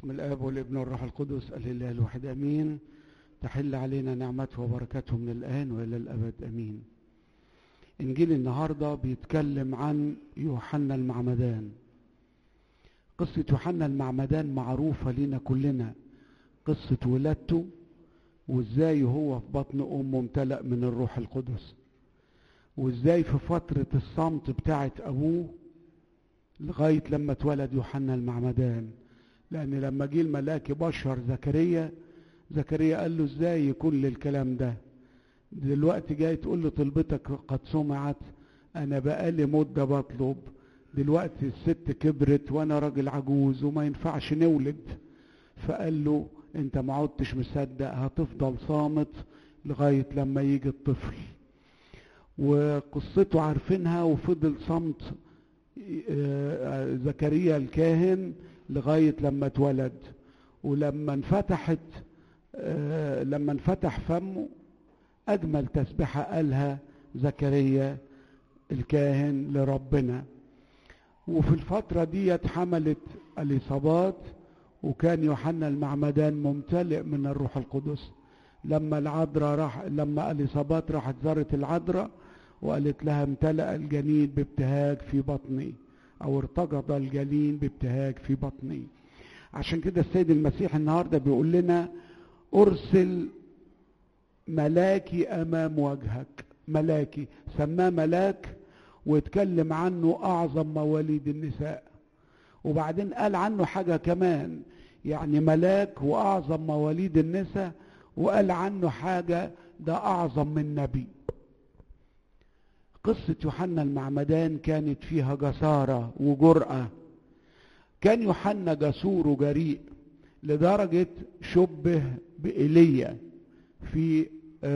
باسم الاب والابن والروح القدس الاله الواحد امين تحل علينا نعمته وبركاته من الان والى الابد امين انجيل النهارده بيتكلم عن يوحنا المعمدان قصه يوحنا المعمدان معروفه لنا كلنا قصه ولادته وازاي هو في بطن امه امتلأ من الروح القدس وازاي في فتره الصمت بتاعه ابوه لغايه لما اتولد يوحنا المعمدان لان لما جه الملاك بشر زكريا زكريا قال له ازاي يكون للكلام ده دلوقتي جاي تقول له طلبتك قد سمعت انا بقالي مده بطلب دلوقتي الست كبرت وانا راجل عجوز وما ينفعش نولد فقال له انت ما عدتش مصدق هتفضل صامت لغايه لما يجي الطفل وقصته عارفينها وفضل صمت زكريا الكاهن لغاية لما اتولد ولما انفتحت لما انفتح فمه أجمل تسبحة قالها زكريا الكاهن لربنا وفي الفترة دي حملت اليصابات وكان يوحنا المعمدان ممتلئ من الروح القدس لما العذراء راح لما اليصابات راحت زارت العذراء وقالت لها امتلأ الجنين بابتهاج في بطني او ارتجض الجنين بابتهاج في بطني عشان كده السيد المسيح النهارده بيقول لنا ارسل ملاكي امام وجهك ملاكي سماه ملاك واتكلم عنه اعظم مواليد النساء وبعدين قال عنه حاجه كمان يعني ملاك واعظم مواليد النساء وقال عنه حاجه ده اعظم من نبي قصة يوحنا المعمدان كانت فيها جسارة وجرأة كان يوحنا جسور وجريء لدرجة شبه بإيليا في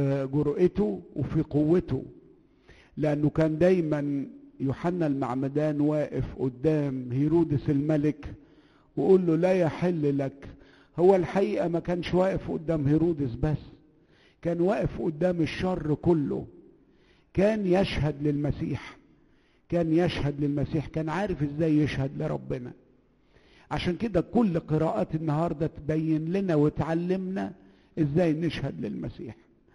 جرأته وفي قوته لأنه كان دايما يوحنا المعمدان واقف قدام هيرودس الملك وقول له لا يحل لك هو الحقيقة ما كانش واقف قدام هيرودس بس كان واقف قدام الشر كله كان يشهد للمسيح كان يشهد للمسيح كان عارف ازاي يشهد لربنا عشان كده كل قراءات النهارده تبين لنا وتعلمنا ازاي نشهد للمسيح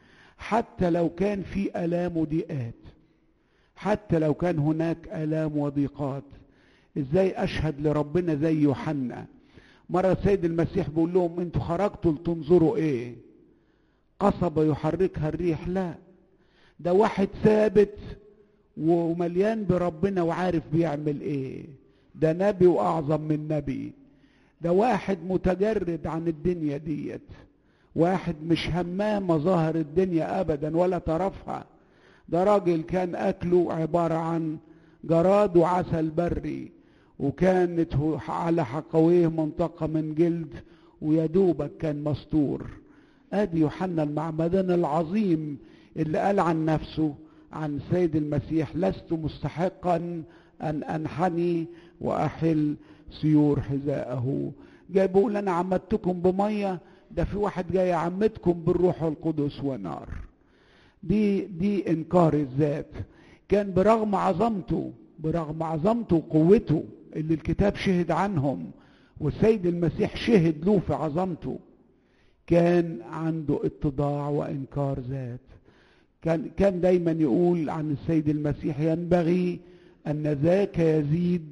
حتى لو كان في الام وضيقات حتى لو كان هناك الام وضيقات ازاي اشهد لربنا زي يوحنا مره السيد المسيح بيقول لهم انتوا خرجتوا لتنظروا ايه قصبه يحركها الريح لا ده واحد ثابت ومليان بربنا وعارف بيعمل ايه ده نبي واعظم من نبي ده واحد متجرد عن الدنيا ديت واحد مش هماه مظاهر الدنيا ابدا ولا طرفها ده راجل كان اكله عبارة عن جراد وعسل بري وكانت على حقويه منطقة من جلد ويدوبك كان مستور ادي يوحنا المعمدان العظيم اللي قال عن نفسه عن سيد المسيح لست مستحقا ان انحني واحل سيور حذاءه جاي بيقول انا عمدتكم بميه ده في واحد جاي يعمدكم بالروح القدس ونار دي دي انكار الذات كان برغم عظمته برغم عظمته وقوته اللي الكتاب شهد عنهم والسيد المسيح شهد له في عظمته كان عنده اتضاع وانكار ذات كان كان دايما يقول عن السيد المسيح ينبغي ان ذاك يزيد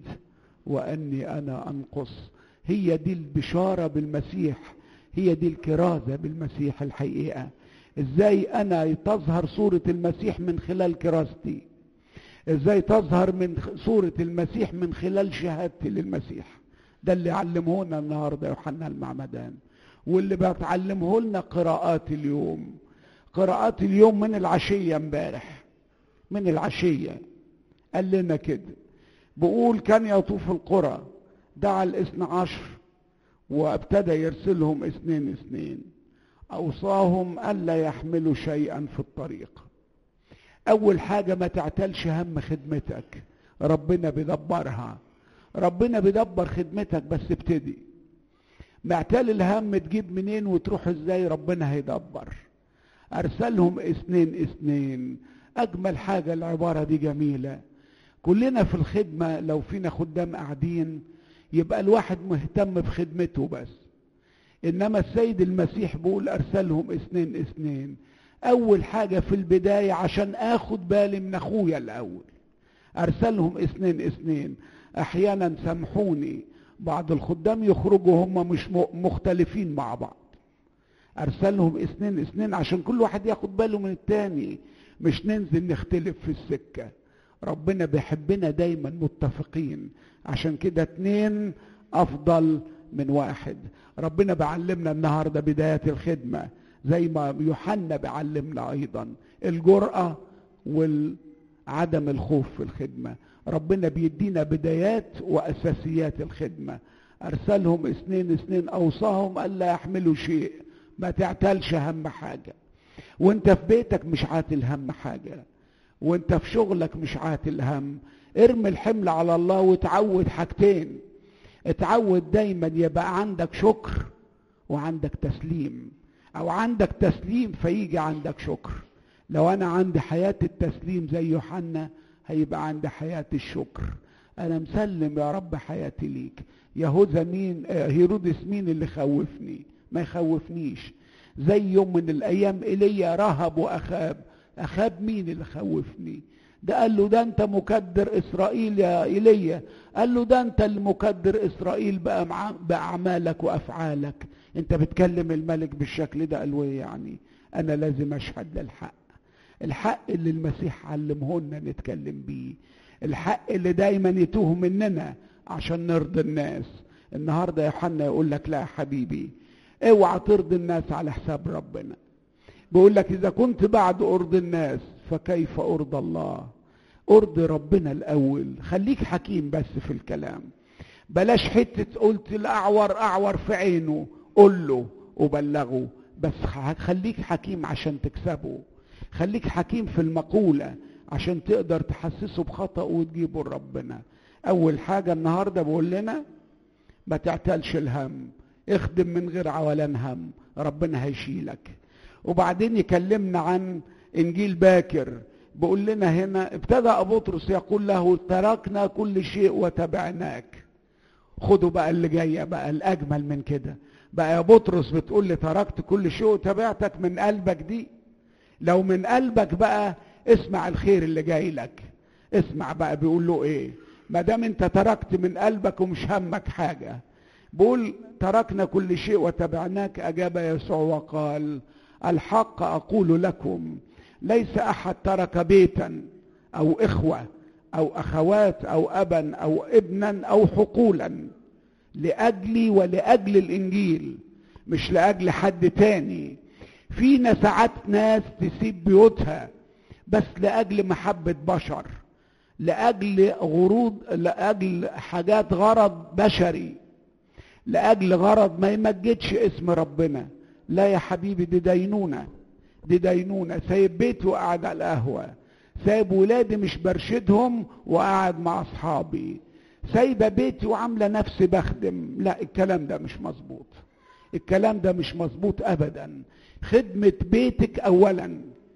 واني انا انقص هي دي البشاره بالمسيح هي دي الكرازه بالمسيح الحقيقه ازاي انا تظهر صوره المسيح من خلال كراستي ازاي تظهر من صوره المسيح من خلال شهادتي للمسيح ده اللي علمهونا النهارده يوحنا المعمدان واللي بتعلمه لنا قراءات اليوم قراءات اليوم من العشية امبارح من العشية قال لنا كده بقول كان يطوف القرى دعا الاثنى عشر وابتدى يرسلهم اثنين اثنين اوصاهم الا يحملوا شيئا في الطريق اول حاجة ما تعتلش هم خدمتك ربنا بيدبرها ربنا بيدبر خدمتك بس ابتدي معتل الهم تجيب منين وتروح ازاي ربنا هيدبر ارسلهم اثنين اثنين اجمل حاجة العبارة دي جميلة كلنا في الخدمة لو فينا خدام قاعدين يبقى الواحد مهتم بخدمته بس انما السيد المسيح بيقول ارسلهم اثنين اثنين اول حاجة في البداية عشان اخد بالي من اخويا الاول ارسلهم اثنين اثنين احيانا سامحوني بعض الخدام يخرجوا هم مش مختلفين مع بعض ارسلهم اثنين اثنين عشان كل واحد ياخد باله من التاني مش ننزل نختلف في السكة ربنا بيحبنا دايما متفقين عشان كده اتنين افضل من واحد ربنا بعلمنا النهاردة بداية الخدمة زي ما يوحنا بيعلمنا ايضا الجرأة وعدم الخوف في الخدمة ربنا بيدينا بدايات واساسيات الخدمة ارسلهم اثنين اثنين اوصاهم الا يحملوا شيء ما تعتلش هم حاجة وانت في بيتك مش عاتل هم حاجة وانت في شغلك مش عاتل هم ارمي الحمل على الله وتعود حاجتين اتعود دايما يبقى عندك شكر وعندك تسليم او عندك تسليم فيجي عندك شكر لو انا عندي حياة التسليم زي يوحنا هيبقى عندي حياة الشكر انا مسلم يا رب حياتي ليك يهوذا مين هيرودس مين اللي خوفني ما يخوفنيش زي يوم من الايام ايليا رهب واخاب اخاب مين اللي خوفني ده قال له ده انت مكدر اسرائيل يا ايليا قال له ده انت اللي مكدر اسرائيل باعمالك وافعالك انت بتكلم الملك بالشكل ده قال له يعني انا لازم اشهد للحق الحق اللي المسيح علمه لنا نتكلم بيه الحق اللي دايما يتوه مننا عشان نرضي الناس النهارده يوحنا يقول لك لا يا حبيبي اوعى ترضي الناس على حساب ربنا بيقول لك اذا كنت بعد ارضي الناس فكيف ارضى الله ارضي ربنا الاول خليك حكيم بس في الكلام بلاش حتة قلت الاعور اعور في عينه قول له وبلغه بس خليك حكيم عشان تكسبه خليك حكيم في المقولة عشان تقدر تحسسه بخطأ وتجيبه لربنا اول حاجة النهاردة بقول لنا ما تعتلش الهم اخدم من غير عولان هم ربنا هيشيلك وبعدين يكلمنا عن انجيل باكر بيقول لنا هنا ابتدأ بطرس يقول له تركنا كل شيء وتبعناك خدوا بقى اللي جاية بقى الأجمل من كده بقى يا بطرس بتقول لي تركت كل شيء وتبعتك من قلبك دي لو من قلبك بقى اسمع الخير اللي جاي لك اسمع بقى بيقول له ايه ما دام انت تركت من قلبك ومش همك حاجه بقول تركنا كل شيء وتبعناك اجاب يسوع وقال الحق اقول لكم ليس احد ترك بيتا او اخوه او اخوات او ابا او ابنا او حقولا لاجلي ولاجل الانجيل مش لاجل حد تاني فينا ساعات ناس تسيب بيوتها بس لاجل محبه بشر لاجل غروض لاجل حاجات غرض بشري لاجل غرض ما يمجدش اسم ربنا لا يا حبيبي دي دينونه دي دينونه سايب بيتي وقاعد على القهوه سايب ولادي مش برشدهم وقاعد مع اصحابي سايبه بيتي وعامله نفسي بخدم لا الكلام ده مش مظبوط الكلام ده مش مظبوط ابدا خدمه بيتك اولا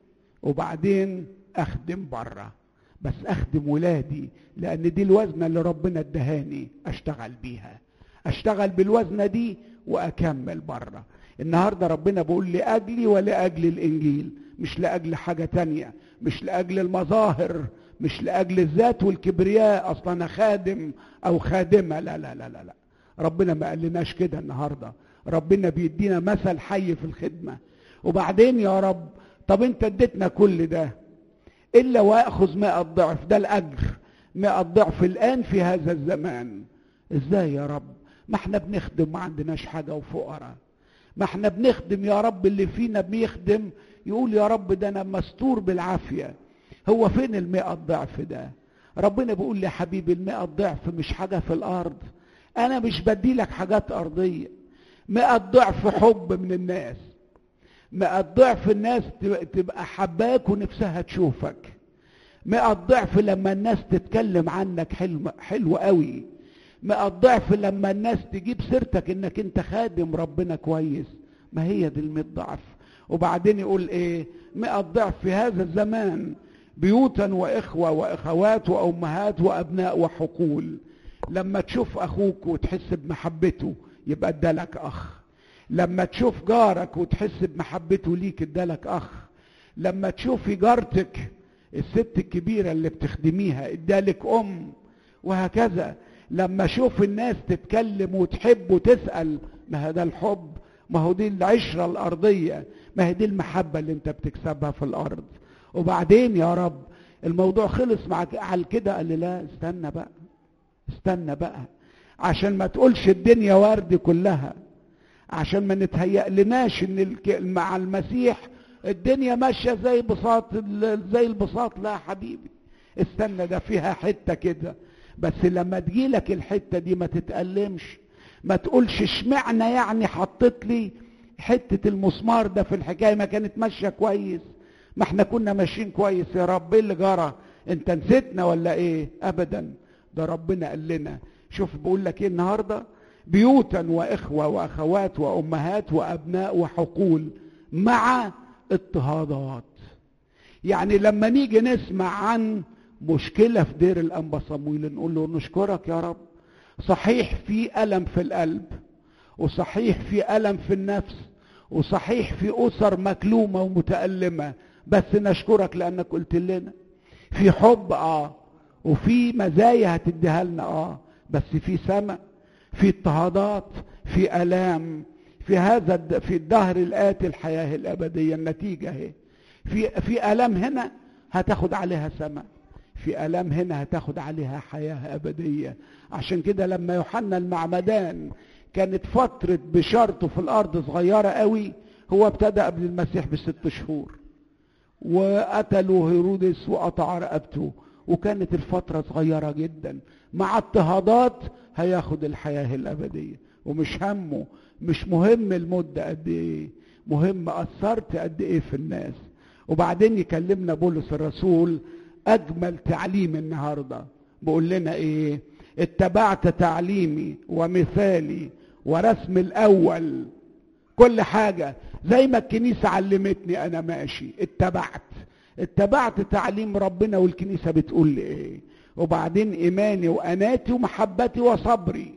وبعدين اخدم بره بس اخدم ولادي لان دي الوزنه اللي ربنا ادهاني اشتغل بيها اشتغل بالوزنه دي واكمل بره النهارده ربنا بيقول لاجلي ولاجل الانجيل مش لاجل حاجه تانية مش لاجل المظاهر مش لاجل الذات والكبرياء اصلا انا خادم او خادمه لا لا لا لا لا ربنا ما قالناش كده النهارده ربنا بيدينا مثل حي في الخدمه وبعدين يا رب طب انت اديتنا كل ده الا واخذ مئة ضعف ده الاجر مئة ضعف الان في هذا الزمان ازاي يا رب ما احنا بنخدم ما عندناش حاجه وفقراء ما احنا بنخدم يا رب اللي فينا بيخدم يقول يا رب ده انا مستور بالعافيه هو فين المئة ضعف ده ربنا بيقول لي حبيبي المئة ضعف مش حاجة في الأرض أنا مش بدي لك حاجات أرضية مئة ضعف حب من الناس مئة ضعف الناس تبقى حباك ونفسها تشوفك مئة ضعف لما الناس تتكلم عنك حلو, حلو قوي مئة ضعف لما الناس تجيب سيرتك انك انت خادم ربنا كويس ما هي دي المئة ضعف وبعدين يقول ايه مئة ضعف في هذا الزمان بيوتا واخوة واخوات وامهات وابناء وحقول لما تشوف اخوك وتحس بمحبته يبقى ادالك اخ لما تشوف جارك وتحس بمحبته ليك ادالك اخ لما تشوفي جارتك الست الكبيرة اللي بتخدميها ادالك ام وهكذا لما اشوف الناس تتكلم وتحب وتسأل ما هذا الحب ما هو دي العشرة الارضية ما هي دي المحبة اللي انت بتكسبها في الارض وبعدين يا رب الموضوع خلص معك على كده قال لي لا استنى بقى استنى بقى عشان ما تقولش الدنيا ورد كلها عشان ما نتهيأ لناش ان مع المسيح الدنيا ماشيه زي بساط زي البساط لا يا حبيبي استنى ده فيها حته كده بس لما تجيلك الحته دي ما تتألمش ما تقولش اشمعنى يعني حطيت لي حته المسمار ده في الحكايه ما كانت ماشيه كويس ما احنا كنا ماشيين كويس يا رب ايه اللي جرى انت نسيتنا ولا ايه ابدا ده ربنا قال لنا شوف بقول لك ايه النهارده بيوتا واخوه واخوات وامهات وابناء وحقول مع اضطهادات يعني لما نيجي نسمع عن مشكله في دير الانبا صمويل نقول له نشكرك يا رب صحيح في الم في القلب وصحيح في الم في النفس وصحيح في اسر مكلومه ومتالمه بس نشكرك لانك قلت لنا في حب اه وفي مزايا هتديها لنا اه بس في سمع في اضطهادات في الام في هذا في الدهر الاتي الحياه الابديه النتيجه اهي في في الام هنا هتاخد عليها سمع في الام هنا هتاخد عليها حياه ابديه عشان كده لما يوحنا المعمدان كانت فتره بشارته في الارض صغيره قوي هو ابتدى قبل المسيح بست شهور وقتلوا هيرودس وقطع رقبته وكانت الفترة صغيرة جدا مع اضطهادات هياخد الحياة الأبدية ومش همه مش مهم المدة قد ايه مهم أثرت قد ايه في الناس وبعدين يكلمنا بولس الرسول أجمل تعليم النهاردة بيقول لنا ايه اتبعت تعليمي ومثالي ورسم الأول كل حاجة زي ما الكنيسة علمتني أنا ماشي اتبعت اتبعت تعليم ربنا والكنيسة بتقول لي ايه وبعدين ايماني واناتي ومحبتي وصبري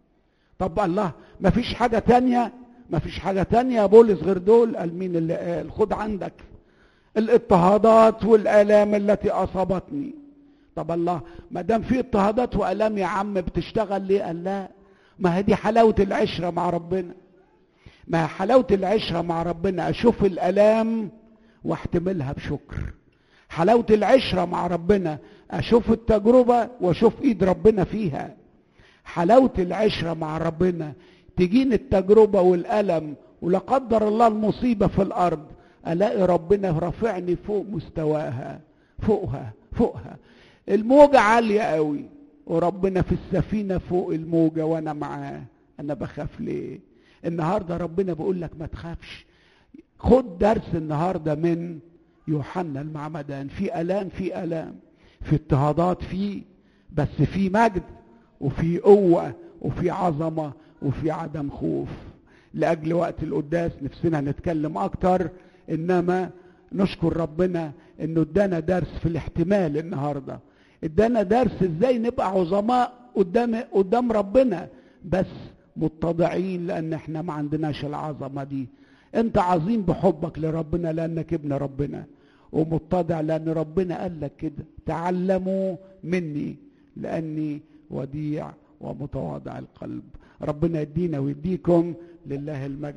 طب الله ما فيش حاجة تانية ما فيش حاجة تانية يا بولس غير دول قال مين اللي قال خد عندك الاضطهادات والالام التي اصابتني طب الله ما دام في اضطهادات والام يا عم بتشتغل ليه قال لا ما هي دي حلاوة العشرة مع ربنا ما حلاوة العشرة مع ربنا اشوف الالام واحتملها بشكر حلاوة العشرة مع ربنا اشوف التجربة واشوف ايد ربنا فيها حلاوة العشرة مع ربنا تجيني التجربة والألم ولا قدر الله المصيبة في الأرض ألاقي ربنا رافعني فوق مستواها فوقها فوقها الموجة عالية قوي وربنا في السفينة فوق الموجة وأنا معاه أنا بخاف ليه النهاردة ربنا بيقول لك ما تخافش خد درس النهاردة من يوحنا المعمدان في ألام في ألام في اضطهادات في بس في مجد وفي قوة وفي عظمة وفي عدم خوف لأجل وقت القداس نفسنا نتكلم أكتر إنما نشكر ربنا إنه ادانا درس في الاحتمال النهاردة ادانا درس ازاي نبقى عظماء قدام قدام ربنا بس متضعين لأن احنا ما عندناش العظمة دي انت عظيم بحبك لربنا لأنك ابن ربنا ومتضع لأن ربنا قال لك كده تعلموا مني لأني وديع ومتواضع القلب ربنا يدينا ويديكم لله المجد